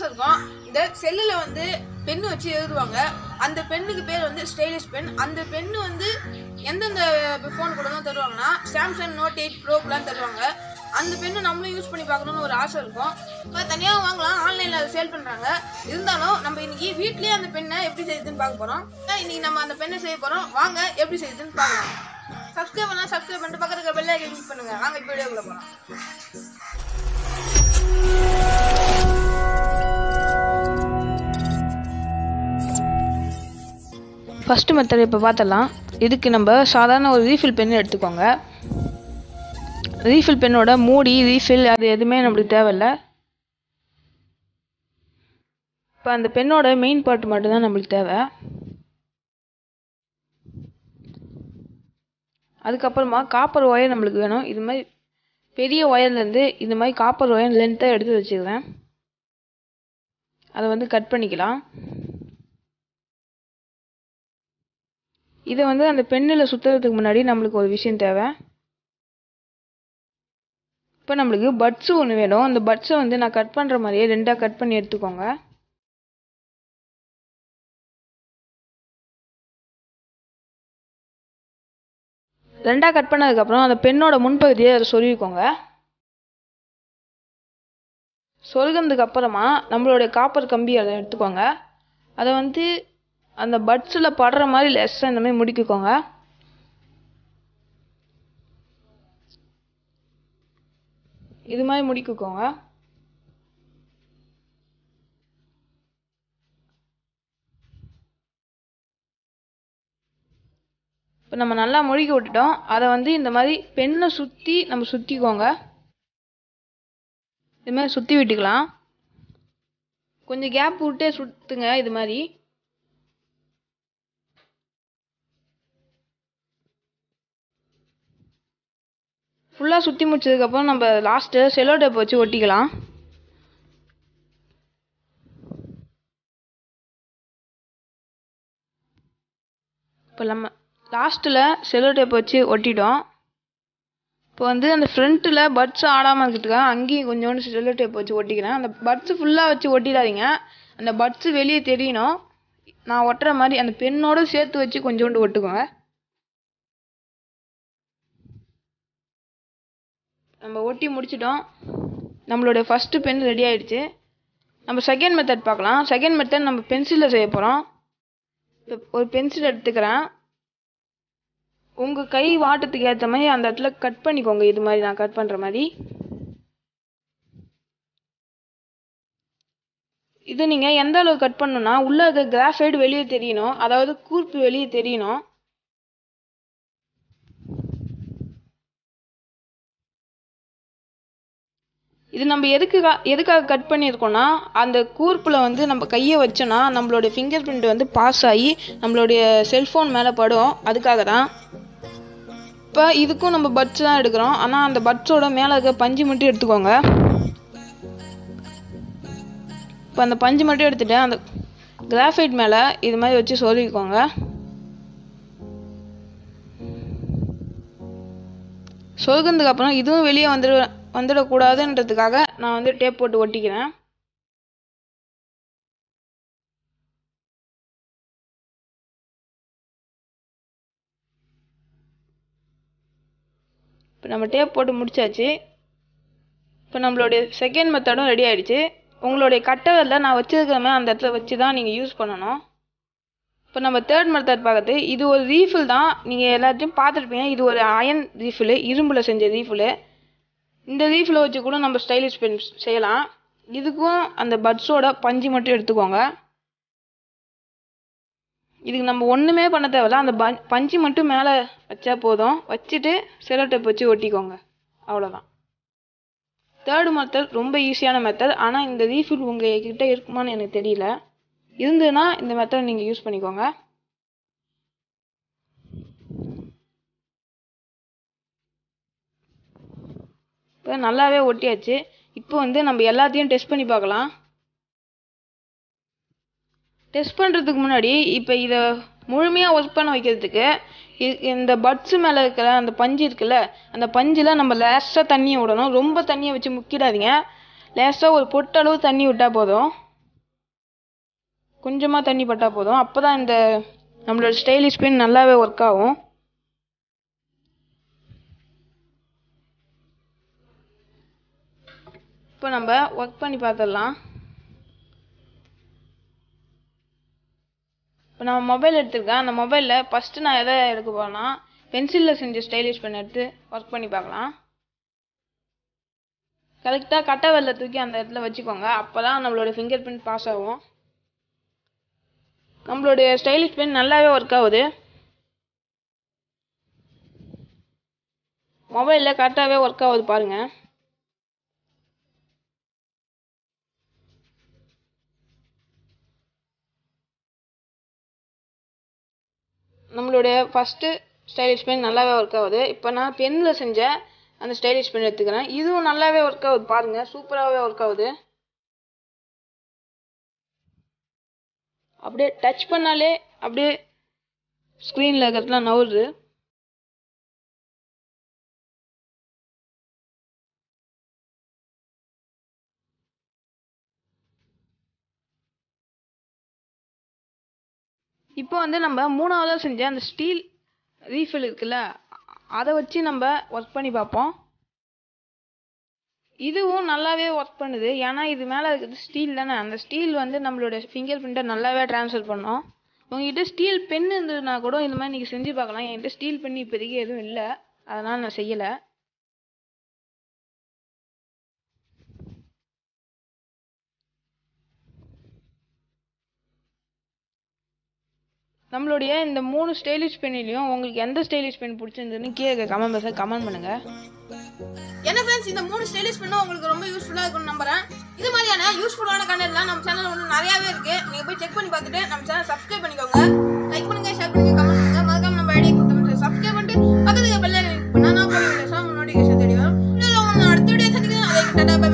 ஆசை இருக்கும் இந்த செல்லில் வந்து பென்னு வச்சு எழுதுவாங்க அந்த பென்னுக்கு பேர் வந்து ஸ்டைலிஷ் பென் அந்த பென்னு வந்து எந்தெந்த ஃபோன் கூட தான் தருவாங்கன்னா சாம்சங் நோட் எயிட் ப்ரோக்கெலாம் தருவாங்க அந்த பெண்ணை நம்மளும் யூஸ் பண்ணி பார்க்கணும்னு ஒரு ஆசை இருக்கும் இப்போ தனியாக வாங்கலாம் ஆன்லைனில் அதை சேல் பண்ணுறாங்க இருந்தாலும் நம்ம இன்னைக்கு வீட்லேயே அந்த பெண்ணை எப்படி செய்யுதுன்னு பார்க்க போகிறோம் இன்னைக்கு நம்ம அந்த பெண்ணை செய்ய போகிறோம் வாங்க எப்படி செய்யுதுன்னு பார்க்கலாம் சப்ஸ்கிரைப் பண்ணா சப்ஸ்கிரைப் பண்ணிட்டு பக்கத்துல இருக்க பெல் ஐக்கன் கிளிக் பண்ணுங்க வாங்க இப்போ வீடியோக்குள்ள போகலாம் ஃபஸ்ட்டு மெத்தட் இப்போ பார்த்தலாம் இதுக்கு நம்ம சாதாரண ஒரு ரீஃபில் பென் எடுத்துக்கோங்க ரீஃபில் பென்னோட மூடி ரீஃபில் அது எதுவுமே நம்மளுக்கு தேவையில்ல இப்போ அந்த பென்னோட மெயின் பார்ட் மட்டும்தான் நம்மளுக்கு தேவை அதுக்கப்புறமா காப்பர் ஒயர் நம்மளுக்கு வேணும் இது மாதிரி பெரிய ஒயர்லேருந்து இந்த மாதிரி காப்பர் ஒயர் லென்த்தாக எடுத்து வச்சுக்கிறேன் அதை வந்து கட் பண்ணிக்கலாம் இதை வந்து அந்த பெண்ணில் சுற்றுறதுக்கு முன்னாடி நம்மளுக்கு ஒரு விஷயம் தேவை இப்போ நம்மளுக்கு பட்ஸு ஒன்று வேணும் அந்த பட்ஸை வந்து நான் கட் பண்ணுற மாதிரியே ரெண்டாக கட் பண்ணி எடுத்துக்கோங்க ரெண்டாக கட் பண்ணதுக்கப்புறம் அந்த பெண்ணோட முன்பகுதியை அதை சொருவிக்கோங்க சொருகினதுக்கு அப்புறமா நம்மளுடைய காப்பர் கம்பி அதை எடுத்துக்கோங்க அதை வந்து அந்த பட்ஸில் படுற மாதிரி லெஸ்ஸாக இந்த மாதிரி முடிக்கிக்கோங்க இது மாதிரி முடிக்கிக்கோங்க இப்போ நம்ம நல்லா முழுக்கி விட்டுட்டோம் அதை வந்து இந்த மாதிரி பெண்ணை சுற்றி நம்ம சுற்றிக்கோங்க இது மாதிரி சுற்றி விட்டுக்கலாம் கொஞ்சம் கேப் விட்டே சுற்றுங்க இது மாதிரி ஃபுல்லாக சுற்றி முடிச்சதுக்கப்புறம் நம்ம லாஸ்ட்டு செலோ டேப் வச்சு ஒட்டிக்கலாம் இப்போ நம்ம லாஸ்ட்டில் செலோ டேப் வச்சு ஒட்டிட்டோம் இப்போ வந்து அந்த ஃப்ரண்ட்டில் பட்ஸ் ஆடாமல் இருக்கிறதுக்காக அங்கேயும் கொஞ்சோண்டு செல்லோ டேப் வச்சு ஒட்டிக்கிறேன் அந்த பட்ஸு ஃபுல்லாக வச்சு ஒட்டிடாதீங்க அந்த பட்ஸு வெளியே தெரியணும் நான் ஒட்டுற மாதிரி அந்த பெண்ணோடு சேர்த்து வச்சு கொஞ்சோண்டு ஒட்டுக்கோங்க நம்ம ஒட்டி முடிச்சிட்டோம் நம்மளுடைய ஃபஸ்ட்டு பென் ரெடி ஆயிடுச்சு நம்ம செகண்ட் மெத்தட் பார்க்கலாம் செகண்ட் மெத்தட் நம்ம பென்சிலில் செய்ய போகிறோம் இப்போ ஒரு பென்சில் எடுத்துக்கிறேன் உங்கள் கை வாட்டத்துக்கு ஏற்ற மாதிரி அந்த இடத்துல கட் பண்ணிக்கோங்க இது மாதிரி நான் கட் பண்ணுற மாதிரி இது நீங்கள் எந்த அளவு கட் பண்ணணும்னா உள்ளே அது கிராஃபைடு வெளியே தெரியணும் அதாவது கூர்ப்பு வெளியே தெரியணும் இது நம்ம எதுக்கு எதுக்காக கட் பண்ணியிருக்கோம்னா அந்த கூர்ப்பில் வந்து நம்ம கையை வச்சோன்னா நம்மளுடைய ஃபிங்கர் பிரிண்ட் வந்து பாஸ் ஆகி நம்மளுடைய செல்ஃபோன் மேலே படும் அதுக்காக தான் இப்போ இதுக்கும் நம்ம பட்ஸ் தான் எடுக்கிறோம் ஆனால் அந்த பட்ஸோட மேலே இருக்க பஞ்சு மட்டும் எடுத்துக்கோங்க இப்போ அந்த பஞ்சு மட்டும் எடுத்துகிட்டு அந்த கிராஃபைட் மேலே இது மாதிரி வச்சு சொருவிக்கோங்க சொருகினதுக்கு அப்புறம் இதுவும் வெளியே வந்துடு வந்துடக்கூடாதுன்றதுக்காக நான் வந்து டேப் போட்டு ஒட்டிக்கிறேன் இப்போ நம்ம டேப் போட்டு முடிச்சாச்சு இப்போ நம்மளுடைய செகண்ட் மெத்தடும் ரெடி ஆயிடுச்சு உங்களுடைய கட்டவரில் நான் வச்சிருக்கிற மாதிரி அந்த இடத்துல வச்சு தான் நீங்கள் யூஸ் பண்ணணும் இப்போ நம்ம தேர்ட் மெத்தட் பார்க்குறது இது ஒரு ரீஃபில் தான் நீங்கள் எல்லாத்தையும் பார்த்துருப்பீங்க இது ஒரு அயன் ரீஃபில் இரும்பில் செஞ்ச ரீஃபில் இந்த ரீஃபில் வச்சு கூட நம்ம ஸ்டைலிஷ் பென் செய்யலாம் இதுக்கும் அந்த பட்ஸோட பஞ்சு மட்டும் எடுத்துக்கோங்க இதுக்கு நம்ம ஒன்றுமே பண்ண தேவையில்ல அந்த ப பஞ்சு மட்டும் மேலே வச்சா போதும் வச்சுட்டு செலோ டேப் வச்சு ஒட்டிக்கோங்க அவ்வளோதான் தேர்டு மெத்தட் ரொம்ப ஈஸியான மெத்தட் ஆனால் இந்த ரீஃபில் உங்கள் கிட்ட இருக்குமான்னு எனக்கு தெரியல இருந்ததுன்னா இந்த மெத்தட் நீங்கள் யூஸ் பண்ணிக்கோங்க இப்போ நல்லாவே ஒட்டியாச்சு இப்போ வந்து நம்ம எல்லாத்தையும் டெஸ்ட் பண்ணி பார்க்கலாம் டெஸ்ட் பண்ணுறதுக்கு முன்னாடி இப்போ இதை முழுமையாக ஒர்க் பண்ண வைக்கிறதுக்கு இ- இந்த பட்ஸு மேலே இருக்கிற அந்த பஞ்சு இருக்குல்ல அந்த பஞ்சில் நம்ம லேசாக தண்ணியை விடணும் ரொம்ப தண்ணியை வச்சு முக்கிடாதீங்க லேசாக ஒரு பொட்டளவு தண்ணி விட்டால் போதும் கொஞ்சமாக தண்ணி பட்டால் போதும் அப்போ தான் இந்த நம்மளோட ஸ்டைலிஷ் பென் நல்லாவே ஒர்க் ஆகும் இப்போ நம்ம ஒர்க் பண்ணி பார்த்துடலாம் இப்போ நான் மொபைல் எடுத்திருக்கேன் அந்த மொபைலில் ஃபஸ்ட்டு நான் எதை எடுக்க போகிறேன்னா பென்சிலில் செஞ்ச ஸ்டைலிஷ் பென் எடுத்து ஒர்க் பண்ணி பார்க்கலாம் கரெக்டாக கட்டை வெள்ளை தூக்கி அந்த இடத்துல வச்சுக்கோங்க அப்போ தான் நம்மளோட ஃபிங்கர் பிரிண்ட் பாஸ் ஆகும் நம்மளுடைய ஸ்டைலிஷ் பென் நல்லாவே ஒர்க் ஆகுது மொபைலில் கரெக்டாகவே ஒர்க் ஆகுது பாருங்கள் நம்மளுடைய ஃபஸ்ட்டு ஸ்டைலிஷ் பென் நல்லாவே ஒர்க் ஆகுது இப்போ நான் பென்னில் செஞ்ச அந்த ஸ்டைலிஷ் பென் எடுத்துக்கிறேன் இதுவும் நல்லாவே ஒர்க் ஆகுது பாருங்கள் சூப்பராகவே ஒர்க் ஆகுது அப்படியே டச் பண்ணாலே அப்படியே ஸ்க்ரீனில் இருக்கிறதுலாம் நவுறுது இப்போ வந்து நம்ம மூணாவதாக செஞ்ச அந்த ஸ்டீல் ரீஃபில் இருக்குல்ல அதை வச்சு நம்ம ஒர்க் பண்ணி பார்ப்போம் இதுவும் நல்லாவே ஒர்க் பண்ணுது ஏன்னா இது மேலே இருக்கிறது ஸ்டீல் தானே அந்த ஸ்டீல் வந்து நம்மளோட ஃபிங்கர் பிரிண்ட்டை நல்லாவே ட்ரான்ஸ்ஃபர் பண்ணோம் உங்ககிட்ட ஸ்டீல் பென் இருந்ததுன்னா கூட இந்த மாதிரி நீங்கள் செஞ்சு பார்க்கலாம் என்கிட்ட ஸ்டீல் பென் இப்போதைக்கு எதுவும் இல்லை அதனால் நான் செய்யலை நம்மளுடைய இந்த மூணு ஸ்டைலிஷ் பென்னிலையும் உங்களுக்கு எந்த ஸ்டைலிஷ் பென் பிடிச்சிருந்ததுன்னு கீழே கமெண்ட் பாக்ஸில் கமெண்ட் பண்ணுங்கள் என்ன ஃப்ரெண்ட்ஸ் இந்த மூணு ஸ்டைலிஷ் பண்ணும் உங்களுக்கு ரொம்ப யூஸ்ஃபுல்லாக இருக்கும்னு நம்புறேன் இது மாதிரியான யூஸ்ஃபுல்லான கண்டென்ட்லாம் நம்ம சேனல் வந்து நிறையாவே இருக்கு நீங்க போய் செக் பண்ணி பார்த்துட்டு நம்ம சேனல் சப்ஸ்கிரைப் பண்ணிக்கோங்க லைக் பண்ணுங்க ஷேர் பண்ணுங்க கமெண்ட் பண்ணுங்க மறக்காம நம்ம ஐடியா கொடுத்து சப்ஸ்கிரைப் பண்ணிட்டு பக்கத்துக்கு பெல் பண்ணா நான் போய் வீடியோஸ் நோட்டிஃபிகேஷன் தேடி வரும் இல்லை உங்களை அடுத்த வீடியோ சந்திக்கிறேன் அதை டாடா பை